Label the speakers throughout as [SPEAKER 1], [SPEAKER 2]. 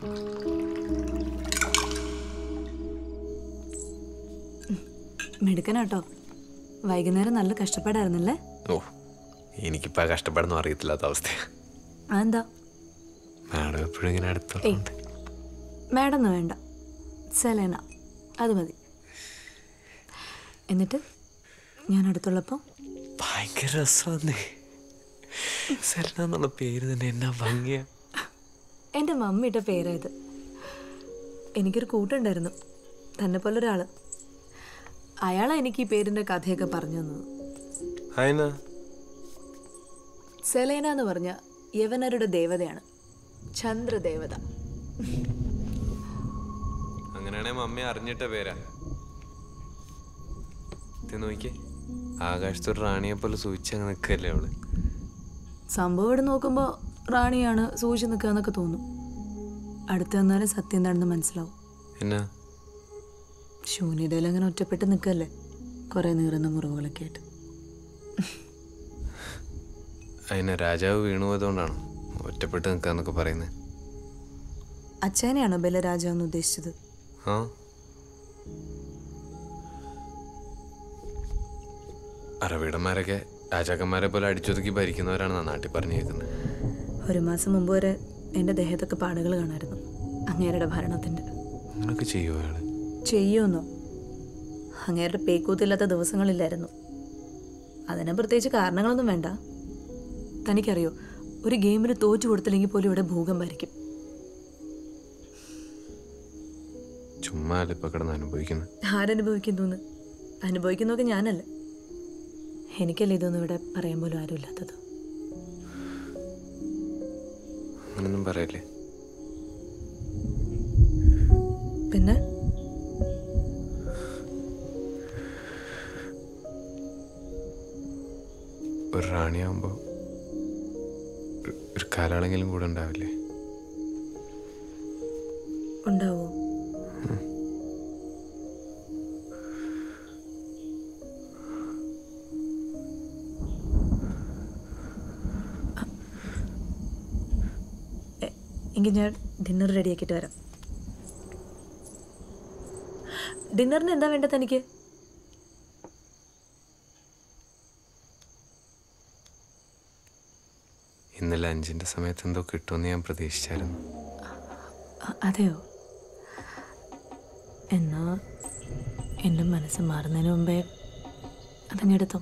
[SPEAKER 1] മിടുക്കനാട്ടോ വൈകുന്നേരം നല്ല കഷ്ടപ്പാടായിരുന്നല്ലേ
[SPEAKER 2] ഓ എനിക്കിപ്പോൾ കഷ്ടപ്പാടൊന്നും അറിയത്തില്ലാത്ത അവസ്ഥയാണ്
[SPEAKER 1] അതെന്താ
[SPEAKER 2] മാഡം എപ്പോഴും ഇങ്ങനെ അടുത്തുണ്ട്
[SPEAKER 1] മാഡം ഒന്നും വേണ്ട സെലേന അത് മതി എന്നിട്ട് ഞാൻ അടുത്തുള്ളപ്പോൾ
[SPEAKER 2] ഭയങ്കര രസമാണ് സെലന എന്നുള്ള പേര് തന്നെ എന്നാ ഭംഗിയാ
[SPEAKER 1] എൻ്റെ മമ്മിയുടെ പേരാ ഇത് എനിക്കൊരു കൂട്ടുണ്ടായിരുന്നു തന്നെ പോലെ ഒരാൾ അയാളാ എനിക്ക് ഈ പേരിൻ്റെ കഥയൊക്കെ പറഞ്ഞു തന്നത്
[SPEAKER 2] അതിനാ
[SPEAKER 1] സെലേന എന്ന് പറഞ്ഞ യവനരുടെ ദേവതയാണ് ചന്ദ്രദേവത
[SPEAKER 2] അങ്ങനെയാണെ മമ്മി അറിഞ്ഞിട്ട പേരാ ഇത് നോക്കിയേ ആകാശത്തൊരു റാണിയെ പോലെ സൂചിച്ചങ്ങ് നിൽക്കല്ലേ അവള്
[SPEAKER 1] സംഭവം ഇവിടെ നോക്കുമ്പോൾ റാണിയാണ് സൂചി നിൽക്കുക എന്നൊക്കെ തോന്നും അടുത്ത് വന്നാലും സത്യം എന്താണെന്ന് മനസ്സിലാവും
[SPEAKER 2] എന്നാ
[SPEAKER 1] ശൂന്യതയിൽ അങ്ങനെ ഒറ്റപ്പെട്ട് നിൽക്കല്ലേ കുറേ നീറുന്ന മുറിവുകളൊക്കെ ആയിട്ട്
[SPEAKER 2] അതിനെ രാജാവ് വീണു പോയതുകൊണ്ടാണ് ഒറ്റപ്പെട്ട് നിൽക്കാന്നൊക്കെ പറയുന്നത്
[SPEAKER 1] അച്ഛനെയാണോ ബലരാജ എന്ന് ഉദ്ദേശിച്ചത്
[SPEAKER 2] ആ അറബീടന്മാരൊക്കെ രാജാക്കന്മാരെ പോലെ അടിച്ചൊതുക്കി ഭരിക്കുന്നവരാണ് നാട്ടിൽ പറഞ്ഞു കേൾക്കുന്നത്
[SPEAKER 1] ഒരു മാസം മുമ്പ് വരെ എൻ്റെ ദേഹത്തൊക്കെ പാടുകൾ കാണായിരുന്നു അങ്ങേരുടെ ഭരണത്തിൻ്റെ
[SPEAKER 2] അങ്ങനൊക്കെ ചെയ്യുമോ അയാള്
[SPEAKER 1] ചെയ്യുമെന്നോ അങ്ങേരുടെ പേക്കൂത്തില്ലാത്ത ദിവസങ്ങളില്ലായിരുന്നു അതിന് പ്രത്യേകിച്ച് കാരണങ്ങളൊന്നും വേണ്ട തനിക്കറിയോ ഒരു ഗെയിമിന് തോറ്റു കൊടുത്തില്ലെങ്കിൽ പോലും ഇവിടെ ഭൂകമ്പായിരിക്കും
[SPEAKER 2] ചുമ്മാ അല്ല ഇപ്പൊ കിടന്ന് അനുഭവിക്കുന്നത്
[SPEAKER 1] ആരനുഭവിക്കുന്നു അനുഭവിക്കുന്നതൊക്കെ ഞാനല്ലേ എനിക്കല്ലേ ഇതൊന്നും ഇവിടെ പറയാൻ പോലും ആരുമില്ലാത്തത്
[SPEAKER 2] അങ്ങനൊന്നും പറയല്ലേ
[SPEAKER 1] പിന്നെ
[SPEAKER 2] ഒരു റാണിയാവുമ്പോ ഒരു- ഒരു കാലാളെങ്കിലും കൂടെ ഉണ്ടാവില്ലേ
[SPEAKER 1] ഉണ്ടാവോ എ- എങ്കിൽ ഞാൻ ഡിന്നർ റെഡിയാക്കിയിട്ട് വരാം ഡിന്നറിന് എന്താ വേണ്ടത് തനിക്ക്
[SPEAKER 2] ഇന്നലെ അഞ്ചിന്റെ സമയത്ത് എന്തോ കിട്ടുമെന്ന് ഞാൻ പ്രതീക്ഷിച്ചായിരുന്നു
[SPEAKER 1] അ- അതെയോ എന്നാ എൻ്റെ മനസ്സ് മാറുന്നതിന് മുമ്പേ അതങ്ങെടുത്തോ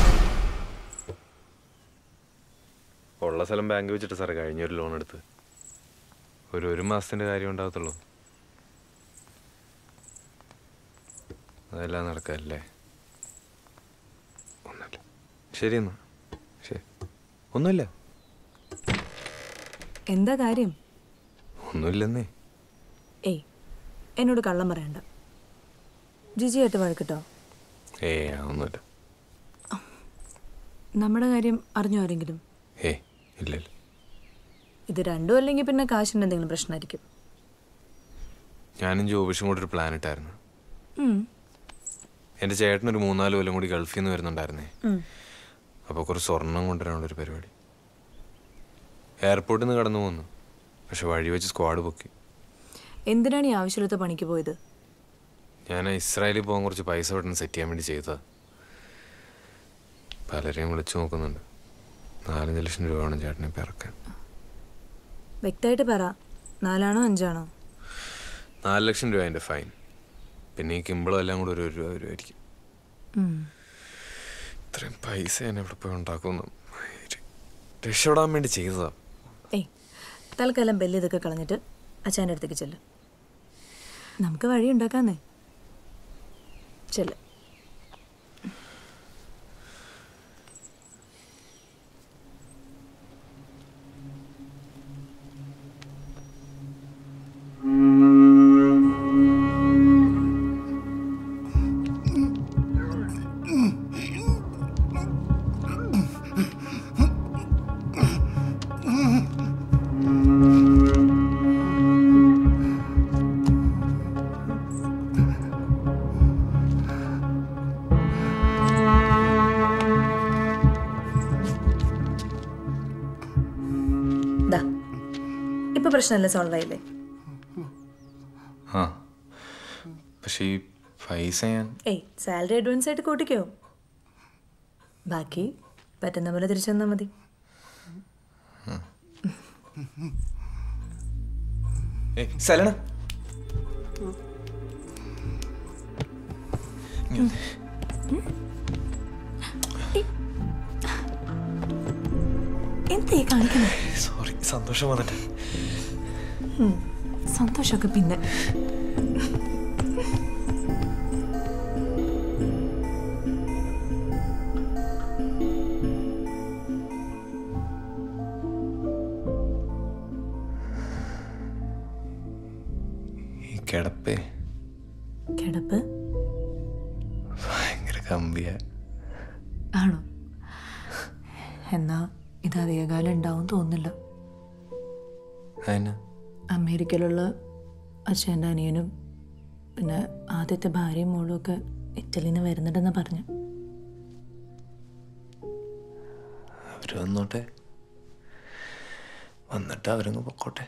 [SPEAKER 2] ഉള്ള സ്ഥലം ബാങ്ക് വെച്ചിട്ട് സാറേ കഴിഞ്ഞൊരു ലോൺ എടുത്ത്
[SPEAKER 3] ഒരു ഒരു മാസത്തിൻ്റെ കാര്യം ഉണ്ടാകത്തുള്ളൂ അതെല്ലാം നടക്കാല്ലേ ഒന്നുമില്ല ശരി എന്നാ ശരി ഒന്നുമില്ല
[SPEAKER 1] എന്താ കാര്യം
[SPEAKER 3] ഒന്നുമില്ലെന്നേ
[SPEAKER 1] ഏയ് എന്നോട് കള്ളം പറയണ്ട ജിജിയായിട്ട് വഴക്കിട്ടോ
[SPEAKER 3] ഏ ഒന്നുമില്ല
[SPEAKER 1] നമ്മുടെ കാര്യം അറിഞ്ഞോ ആരെങ്കിലും
[SPEAKER 3] ഏ ഇല്ല ഇല്ല
[SPEAKER 1] ഇത് രണ്ടും അല്ലെങ്കിൽ പിന്നെ കാശിൻ്റെ എന്തെങ്കിലും പ്രശ്നമായിരിക്കും
[SPEAKER 3] ഞാനും ജോബിഷും കൂടെ ഒരു പ്ലാൻ ഇട്ടായിരുന്നു
[SPEAKER 1] ഉം,
[SPEAKER 3] എൻ്റെ ചേട്ടനൊരു മൂന്നാല് കൊല്ലം കൂടി ഗൾഫിൽ നിന്ന് വരുന്നുണ്ടായിരുന്നേ
[SPEAKER 1] ഉം.
[SPEAKER 3] അപ്പോൾ കുറച്ച് സ്വർണം കൊണ്ടുവരാനുള്ളൊരു പരിപാടി എയർപോർട്ടിൽ നിന്ന് കടന്നു പോന്നു പക്ഷെ വഴി വെച്ച് സ്ക്വാഡ് പൊക്കി
[SPEAKER 1] എന്തിനാണ് ഈ ആവശ്യമില്ലാത്ത പണിക്ക് പോയത്
[SPEAKER 3] ഞാൻ ഇസ്രായേലിൽ പോകാൻ കുറച്ച് പൈസ പെട്ടെന്ന് സെറ്റ് ചെയ്യാൻ വേണ്ടി ചെയ്തതാ പലരെയും വിളിച്ചു നോക്കുന്നുണ്ട് നാലഞ്ച് ലക്ഷം രൂപ വേണം ചേട്ടനെ ഇപ്പം ഇറക്കാൻ
[SPEAKER 1] വ്യക്തമായിട്ട് പറ നാലാണോ അഞ്ചാണോ
[SPEAKER 3] നാല് ലക്ഷം രൂപ എൻ്റെ ഫൈൻ പിന്നെ ഈ കിമ്പിളും എല്ലാം കൂടെ ഒരു ഒരു രൂപ വരുമായിരിക്കും
[SPEAKER 1] ഉം.
[SPEAKER 3] ഇത്രയും പൈസ ഞാൻ എവിടെ പോയി ഉണ്ടാക്കുന്നു രക്ഷപ്പെടാൻ വേണ്ടി ചെയ്തതാ
[SPEAKER 1] ഏയ് തൽക്കാലം ബെല്ല് ഇതൊക്കെ കളഞ്ഞിട്ട് അച്ഛൻ്റെ അടുത്തേക്ക് ചെല്ല് നമുക്ക് വഴി ഉണ്ടാക്കാന്നേ ചെല്ല് ദാ ഇപ്പൊ പ്രശ്നമല്ല സോൾവ് ആയില്ലേ
[SPEAKER 3] ആ പക്ഷേ ഈ പൈസ ഞാൻ
[SPEAKER 1] ഏയ് സാലറി അഡ്വാൻസ് ആയിട്ട് കൂട്ടിക്കോ ബാക്കി പറ്റുന്ന പോലെ തിരിച്ചു തന്നാൽ മതി
[SPEAKER 3] ഏയ് സലണ
[SPEAKER 1] എന്തേ കാണിക്കുന്നത്
[SPEAKER 3] സോറി സന്തോഷം വന്നിട്ട്
[SPEAKER 1] സന്തോഷമൊക്കെ പിന്നെ
[SPEAKER 3] ഈ കിടപ്പേ
[SPEAKER 1] കിടപ്പ്
[SPEAKER 3] ഭയങ്കര കമ്പിയ
[SPEAKER 1] ആണോ എന്നാ ഇത് അധികകാലം ഉണ്ടാവും തോന്നുന്നില്ല
[SPEAKER 3] അതിന്
[SPEAKER 1] അമേരിക്കയിലുള്ള അച്ഛൻ്റെ അനിയനും പിന്നെ ആദ്യത്തെ ഭാര്യയും മോളും ഒക്കെ ഇറ്റലിയിൽ നിന്ന് വരുന്നുണ്ടെന്ന് പറഞ്ഞു
[SPEAKER 3] അവര് വന്നോട്ടെ വന്നിട്ട് അവരങ്ങ് പൊക്കോട്ടെ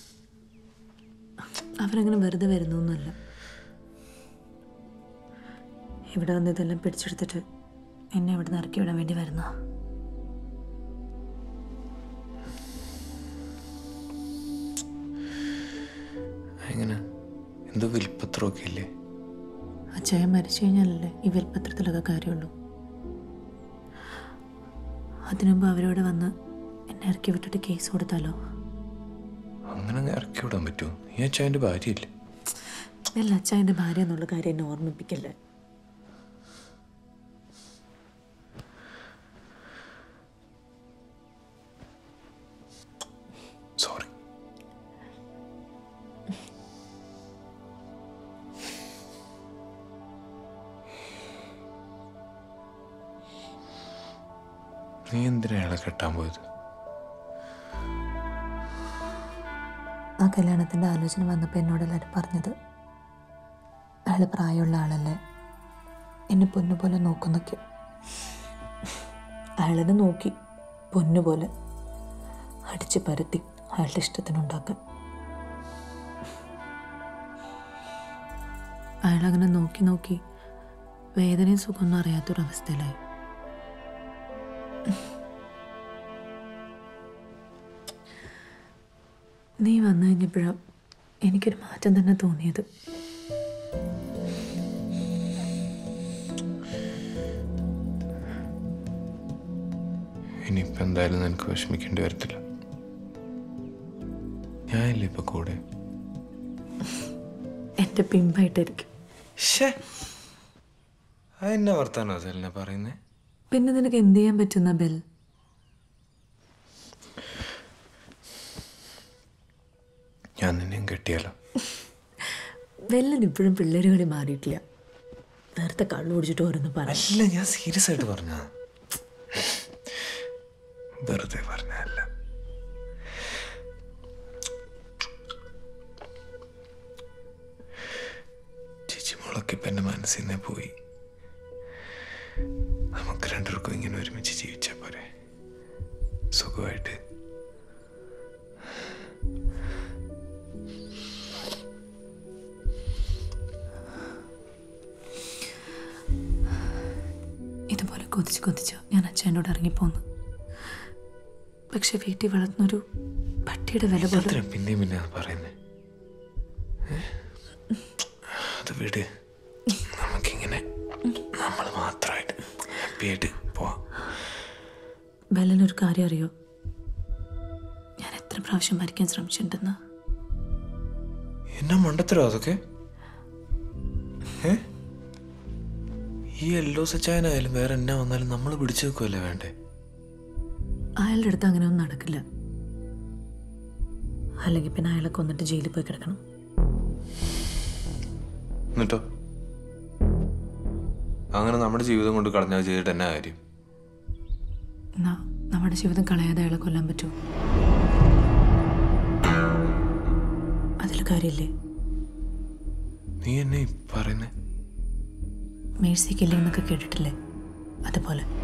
[SPEAKER 1] അവരങ്ങനെ വെറുതെ വരുന്നൊന്നുമല്ല ഇവിടെ വന്ന് ഇതെല്ലാം പിടിച്ചെടുത്തിട്ട് എന്നെ ഇവിടെ നിന്ന് ഇറക്കി വിടാൻ വേണ്ടി വരുന്ന
[SPEAKER 3] എങ്ങനെ എന്തോ വിൽപ്പത്രമൊക്കെ ഇല്ലേ
[SPEAKER 1] അച്ഛൻ മരിച്ചു കഴിഞ്ഞാലല്ലേ ഈ വിൽപ്പത്രത്തിലൊക്കെ കാര്യമുള്ളൂ അതിനുമുമ്പ് അവരോട് വന്ന് എന്നെ ഇറക്കി വിട്ടിട്ട് കേസ് കൊടുത്താലോ
[SPEAKER 3] അങ്ങനെ അങ്ങ് ഇറക്കി വിടാൻ പറ്റുമോ ഈ അച്ഛൻ്റെ ഭാര്യയില്ലേ
[SPEAKER 1] അല്ല അച്ഛൻ്റെ ഭാര്യ എന്നുള്ള കാര്യം എന്നെ ഓർമ്മിപ്പിക്കല്ലേ
[SPEAKER 3] സോറി നീ എന്തിനാ അയാളെ കെട്ടാൻ പോയത്
[SPEAKER 1] ആ കല്യാണത്തിൻ്റെ ആലോചന വന്നപ്പോൾ എന്നോട് എല്ലാവരും പറഞ്ഞത് അയാൾ പ്രായമുള്ള ആളല്ലേ എന്നെ പൊന്നുപോലെ നോക്കുന്നൊക്കെ അയാളെന്നെ നോക്കി പൊന്നുപോലെ അടിച്ച് പരത്തി അയാളുടെ ഇഷ്ടത്തിനുണ്ടാക്കാൻ അയാളങ്ങനെ നോക്കി നോക്കി വേദനയും സുഖമൊന്നും അറിയാത്തൊരവസ്ഥയിലായി നീ വന്നു കഴിഞ്ഞപ്പോഴാണ് എനിക്കൊരു മാറ്റം തന്നെ തോന്നിയത്
[SPEAKER 3] ഇനിയിപ്പോൾ എന്തായാലും നിനക്ക് വിഷമിക്കേണ്ടി വരത്തില്ല ഞാനില്ലേ ഇപ്പൊ കൂടെ
[SPEAKER 1] എൻ്റെ പിമ്പായിട്ടായിരിക്കും
[SPEAKER 3] ഷേ അതെന്നെ വർത്താനോ അതല്ലേ പറയുന്നേ
[SPEAKER 1] പിന്നെ നിനക്ക് എന്ത് ചെയ്യാൻ പറ്റുന്ന ബെൽ
[SPEAKER 3] ഞാൻ നിന്നെയും കെട്ടിയാലോ
[SPEAKER 1] ബെല്ലിന് ഇപ്പോഴും പിള്ളേർ കളി മാറിയിട്ടില്ല നേരത്തെ കള്ളു കുടിച്ചിട്ട് ഓരോന്ന് പറഞ്ഞു
[SPEAKER 3] അല്ല ഞാൻ സീരിയസ് ആയിട്ട് പറഞ്ഞ വെറുതെ പറഞ്ഞല്ല ചേച്ചി മോളൊക്കെ ഇപ്പൊ എന്റെ മനസ്സിൽ നിന്ന് പോയി നമുക്ക് രണ്ടുപേർക്കും ഇങ്ങനെ ഒരുമിച്ച് ജീവിച്ചാ പോരെ സുഖമായിട്ട്
[SPEAKER 1] ഇതുപോലെ കൊതിച്ച് കൊതിച്ച് ഞാൻ അച്ഛനോട് ഇറങ്ങിപ്പോന്നു പക്ഷെ വീട്ടിൽ വളർത്തുന്നൊരു പട്ടിയുടെ വില പോലും
[SPEAKER 3] അത്രയും പിന്നെയും പിന്നെ അത് പറയുന്നേ ഏ? അത് വിട് നമുക്കിങ്ങനെ നമ്മൾ മാത്രമായിട്ട് ഹാപ്പി ആയിട്ട് പോവാം
[SPEAKER 1] ബെല്ലിനൊരു കാര്യം അറിയോ ഞാൻ എത്ര പ്രാവശ്യം മരിക്കാൻ ശ്രമിച്ചിട്ടുണ്ടെന്ന്
[SPEAKER 3] എന്നാ മണ്ടത്തരോ അതൊക്കെ ഏ ഈ എല്ലോ സച്ചായനായാലും വേറെ എന്നാ വന്നാലും നമ്മൾ പിടിച്ചു വെക്കുമല്ലേ വേണ്ടേ
[SPEAKER 1] അയാളുടെ അടുത്ത് അങ്ങനെ ഒന്നും നടക്കില്ല അല്ലെങ്കിൽ പിന്നെ അയാളെ കൊന്നിട്ട് ജയിലിൽ പോയി കിടക്കണം
[SPEAKER 3] എന്നിട്ടോ അങ്ങനെ നമ്മുടെ ജീവിതം കൊണ്ട് കളഞ്ഞാൽ ചെയ്തിട്ട് എന്നാ കാര്യം
[SPEAKER 1] എന്നാ നമ്മുടെ ജീവിതം കളയാതെ അയാളെ കൊല്ലാൻ പറ്റുമോ അതിൽ കാര്യമില്ലേ
[SPEAKER 3] നീ എന്നെ ഈ പറയുന്നേ
[SPEAKER 1] മേഴ്സി കില്ലിംഗ് എന്നൊക്കെ കേട്ടിട്ടില്ലേ അതുപോലെ